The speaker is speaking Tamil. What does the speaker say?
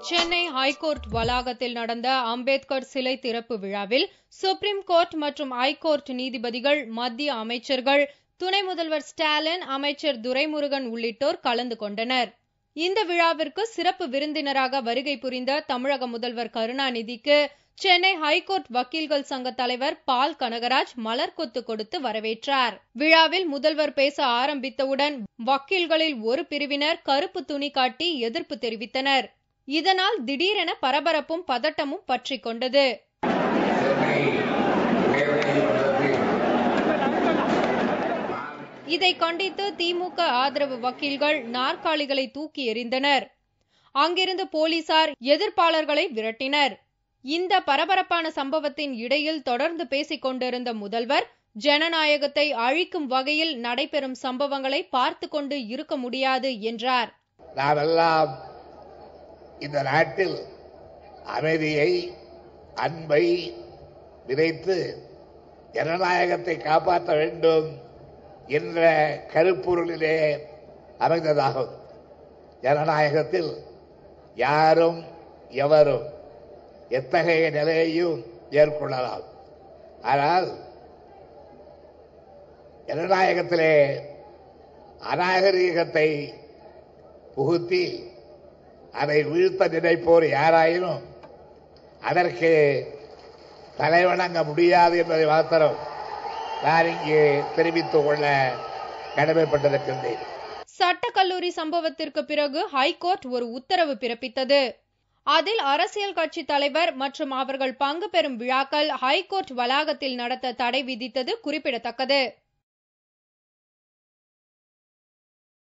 சென்னை ஹைகோர்ட் வளாகத்தில் நடந்த அம்பேத்கர் சிலை திறப்பு விழாவில் சுப்ரீம் கோர்ட் மற்றும் ஐகோர்ட் நீதிபதிகள் மத்திய அமைச்சர்கள் துணை முதல்வர் ஸ்டாலின் அமைச்சர் துரைமுருகன் உள்ளிட்டோர் கலந்து கொண்டனர் இந்த விழாவிற்கு சிறப்பு விருந்தினராக வருகை புரிந்த தமிழக முதல்வர் கருணாநிதிக்கு சென்னை ஹைகோர்ட் வக்கீல்கள் சங்க தலைவர் பால் கனகராஜ் மலர்கொத்து கொடுத்து வரவேற்றார் விழாவில் முதல்வர் பேச ஆரம்பித்தவுடன் வக்கீல்களில் ஒரு பிரிவினர் கருப்பு துணி காட்டி எதிர்ப்பு தெரிவித்தனர் இதனால் திடீரென பரபரப்பும் பதட்டமும் பற்றிக் கொண்டது இதை கண்டித்து திமுக ஆதரவு வக்கீல்கள் நாற்காலிகளை தூக்கி எறிந்தனர் அங்கிருந்து போலீசார் எதிர்ப்பாளர்களை விரட்டினர் இந்த பரபரப்பான சம்பவத்தின் இடையில் தொடர்ந்து பேசிக் கொண்டிருந்த முதல்வர் ஜனநாயகத்தை அழிக்கும் வகையில் நடைபெறும் சம்பவங்களை பார்த்து கொண்டு இருக்க முடியாது என்றார் நாமெல்லாம் இந்த நாட்டில் அமைதியை அன்பை விதைத்து ஜனநாயகத்தை காப்பாற்ற வேண்டும் என்ற கருப்பொருளிலே அமைந்ததாகும் ஜனநாயகத்தில் யாரும் எவரும் எத்தகைய நிலையையும் மேற்கொள்ளலாம் ஆனால் ஜனநாயகத்திலே அநாகரீகத்தை புகுத்தி அதை வீழ்த்த நினைப்போர் யாராயினும் அதற்கு தலைவணங்க முடியாது என்பதை மாத்திரம் நான் இங்கே தெரிவித்துக் கொள்ள கடமைப்பட்டிருக்கின்றேன் சட்டக்கல்லூரி சம்பவத்திற்கு பிறகு ஹைகோர்ட் ஒரு உத்தரவு பிறப்பித்தது அதில் அரசியல் கட்சி தலைவர் மற்றும் அவர்கள் பங்கு பெறும் விழாக்கள் ஹைகோர்ட் வளாகத்தில் நடத்த தடை விதித்தது குறிப்பிடத்தக்கது